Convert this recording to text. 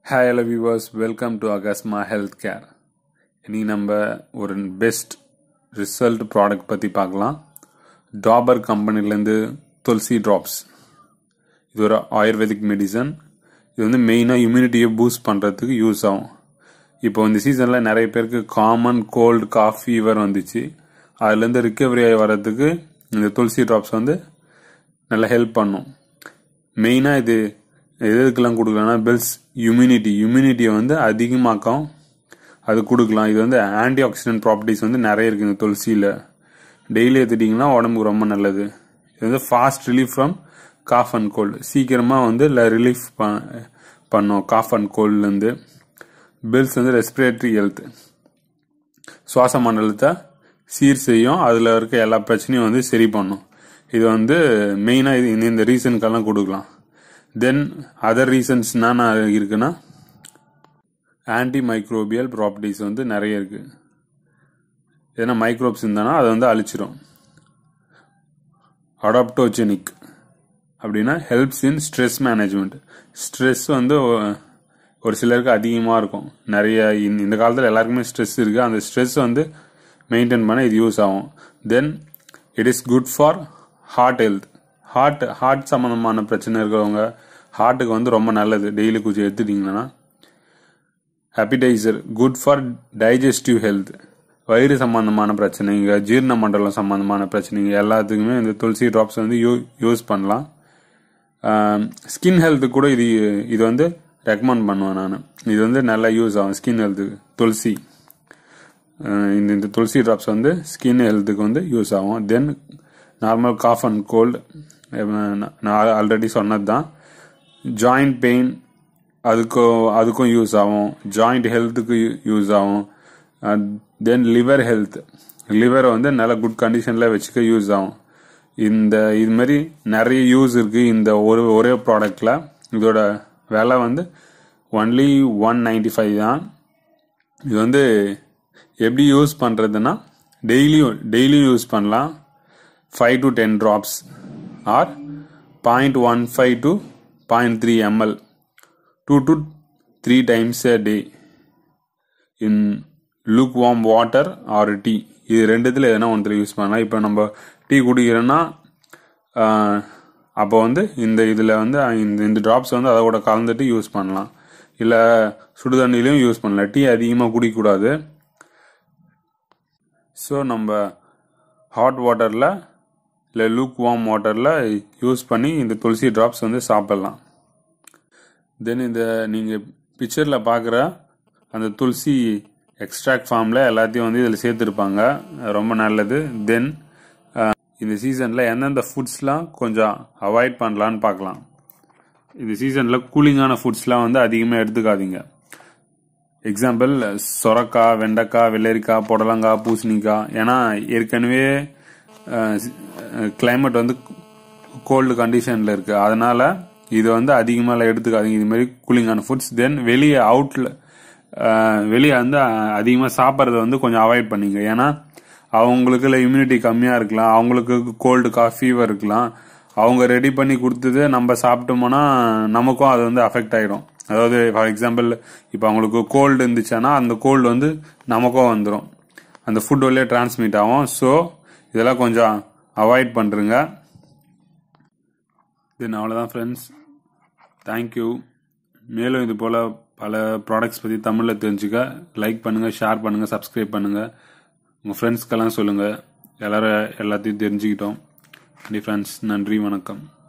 hi hello viewers welcome to அகஸ்மா health care இன்னைக்கு நம்ம ஒரு பெஸ்ட் ரிசல்ட் ப்ராடக்ட் பற்றி பார்க்கலாம் டாபர் கம்பெனிலேருந்து துளசி ட்ராப்ஸ் இது ஒரு ஆயுர்வேதிக் மெடிசன் இது வந்து மெயினாக இம்யூனிட்டியை பூஸ்ட் பண்ணுறதுக்கு யூஸ் ஆகும் இப்போ இந்த சீசனில் நிறைய பேருக்கு காமன் கோல்டு காஃப் ஃபீவர் வந்துச்சு அதுலேருந்து ரிக்கவரி ஆகி வர்றதுக்கு இந்த துளசி ட்ராப்ஸ் வந்து நல்லா ஹெல்ப் பண்ணும் மெயினாக இது எதுக்கெல்லாம் கொடுக்கலாம்னா பெல்ஸ் இம்யூனிட்டி இம்யூனிட்டியை வந்து அதிகமாக்கும் அது கொடுக்கலாம் இது வந்து ஆன்டி ஆக்சிடென்ட் ப்ராப்பர்ட்டிஸ் வந்து நிறைய இருக்குது இந்த துளசியில் டெய்லி எடுத்துட்டிங்கன்னா உடம்புக்கு ரொம்ப நல்லது இது வந்து fast relief from cough and cold சீக்கிரமாக வந்து இல்லை ரிலீஃப் பண்ணும் காஃப் அண்ட் கோல்ட்லேருந்து பெல்ஸ் வந்து ரெஸ்பிரேட்டரி ஹெல்த் சுவாச மண்டலத்தை சீர் செய்யும் அதில் இருக்க எல்லா பிரச்சனையும் வந்து சரி பண்ணும் இது வந்து மெயினாக இது இந்த ரீசனுக்கெல்லாம் கொடுக்கலாம் தென் அதர் ரீசன்ஸ் என்னென்ன இருக்குன்னா ஆன்டி மைக்ரோபியல் ப்ராப்பர்ட்டிஸ் வந்து நிறைய இருக்கு ஏன்னா மைக்ரோப்ஸ் இருந்தானா அதை வந்து அழிச்சிரும் அடாப்டோஜெனிக் அப்படின்னா helps in stress management stress வந்து ஒரு சிலருக்கு அதிகமாக இருக்கும் நிறைய இந்த காலத்தில் எல்லாருக்குமே ஸ்ட்ரெஸ் இருக்குது அந்த ஸ்ட்ரெஸ் வந்து மெயின்டைன் பண்ண இது யூஸ் ஆகும் then it is good for heart health heart heart சம்மந்தமான பிரச்சனை இருக்கிறவங்க ஹார்ட்டுக்கு வந்து ரொம்ப நல்லது டெய்லி கொஞ்சம் எடுத்துட்டிங்கன்னா appetizer good for digestive health வயிறு சம்பந்தமான பிரச்சனைங்க ஜீரண மண்டலம் சம்பந்தமான பிரச்சனைங்க எல்லாத்துக்குமே இந்த துளசி ட்ராப்ஸ் வந்து யூ யூஸ் பண்ணலாம் ஸ்கின் ஹெல்த்துக்கு கூட இது இது வந்து ரெக்கமெண்ட் பண்ணுவேன் நான் இது வந்து நல்லா யூஸ் ஆகும் ஸ்கின் ஹெல்த்துக்கு துளசி இந்த இந்த துளசி ட்ராப்ஸ் வந்து ஸ்கின் ஹெல்த்துக்கு வந்து யூஸ் ஆகும் then normal cough and cold நான் ஆல்ரெடி சொன்னது தான் ஜாயிண்ட் பெயின் அதுக்கும் அதுக்கும் யூஸ் ஆகும் ஜாயிண்ட் ஹெல்த்துக்கு யூஸ் ஆகும் தென் லிவர் ஹெல்த் லிவரை வந்து நல்ல குட் கண்டிஷனில் வச்சுக்க யூஸ் ஆகும் இந்த இது மாதிரி நிறைய யூஸ் இருக்குது இந்த ஒரு ஒரே ப்ராடக்டில் இதோட விலை வந்து ஒன்லி ஒன் நைன்டி ஃபைவ் தான் இது வந்து எப்படி யூஸ் பண்ணுறதுன்னா டெய்லியும் டெய்லியும் யூஸ் பண்ணலாம் five to ten drops or point one five to point three ml two to three times a day in lukewarm water or tea இது ரெண்டுத்தில் எதனா ஒன்றில் யூஸ் பண்ணலாம் இப்போ நம்ம டீ குடிக்கிறோன்னா அப்போ வந்து இந்த இதில் வந்து இந்த இந்த ட்ராப்ஸ் வந்து அதோட கலந்துட்டு யூஸ் பண்ணலாம் இல்லை சுடு தண்ணிலையும் யூஸ் பண்ணலாம் டீ அதிகமாக குடிக்கக்கூடாது ஸோ நம்ம ஹாட் வாட்டரில் இல்லை லூக் வார்ம் வாட்டரில் யூஸ் பண்ணி இந்த துளசி ட்ராப்ஸ் வந்து சாப்பிட்லாம் தென் இந்த நீங்கள் பிக்சரில் பார்க்குற அந்த துளசி எக்ஸ்ட்ராக்ட் ஃபார்மில் எல்லாத்தையும் வந்து இதில் சேர்த்துருப்பாங்க ரொம்ப நல்லது தென் இந்த சீசனில் எந்தெந்த ஃபுட்ஸ்லாம் கொஞ்சம் அவாய்ட் பண்ணலான்னு பார்க்கலாம் இந்த சீசனில் கூலிங்கான ஃபுட்ஸ்லாம் வந்து அதிகமாக எடுத்துக்காதீங்க எக்ஸாம்பிள் சொரக்காய் வெண்டைக்காய் வெள்ளரிக்காய் புடலங்காய் பூசணிக்காய் ஏன்னா ஏற்கனவே கிளைமேட் வந்து கோல்டு கண்டிஷனில் இருக்குது அதனால் இது வந்து அதிகமாக எடுத்துக்காதீங்க இது மாதிரி கூலிங்கான ஃபுட்ஸ் தென் வெளியே அவுட்டில் வெளியே வந்து அதிகமாக சாப்பிட்றத வந்து கொஞ்சம் அவாய்ட் பண்ணிங்க ஏன்னா அவங்களுக்குல இம்யூனிட்டி கம்மியாக இருக்கலாம் அவங்களுக்கு கோல்டு காஃப் ஃபீவர் இருக்கலாம் அவங்க ரெடி பண்ணி கொடுத்தது நம்ம சாப்பிட்டோம்னா நமக்கும் அது வந்து அஃபெக்ட் ஆகிடும் அதாவது ஃபார் எக்ஸாம்பிள் இப்போ அவங்களுக்கு கோல்டு இருந்துச்சுன்னா அந்த கோல்டு வந்து நமக்கும் வந்துடும் அந்த ஃபுட் வழியே டிரான்ஸ்மிட் ஆகும் ஸோ இதெல்லாம் கொஞ்சம் அவாய்ட் பண்ணுறங்க தென் அவ்வளோதான் ஃப்ரெண்ட்ஸ் தேங்க்யூ மேலும் இது போல் பல ப்ராடக்ட்ஸ் பற்றி தமிழில் தெரிஞ்சுக்க லைக் பண்ணுங்கள் ஷேர் பண்ணுங்கள் சப்ஸ்கிரைப் பண்ணுங்கள் உங்கள் ஃப்ரெண்ட்ஸ்க்கெல்லாம் சொல்லுங்கள் எல்லோரும் எல்லாத்தையும் தெரிஞ்சுக்கிட்டோம் ஃப்ரெண்ட்ஸ் நன்றி வணக்கம்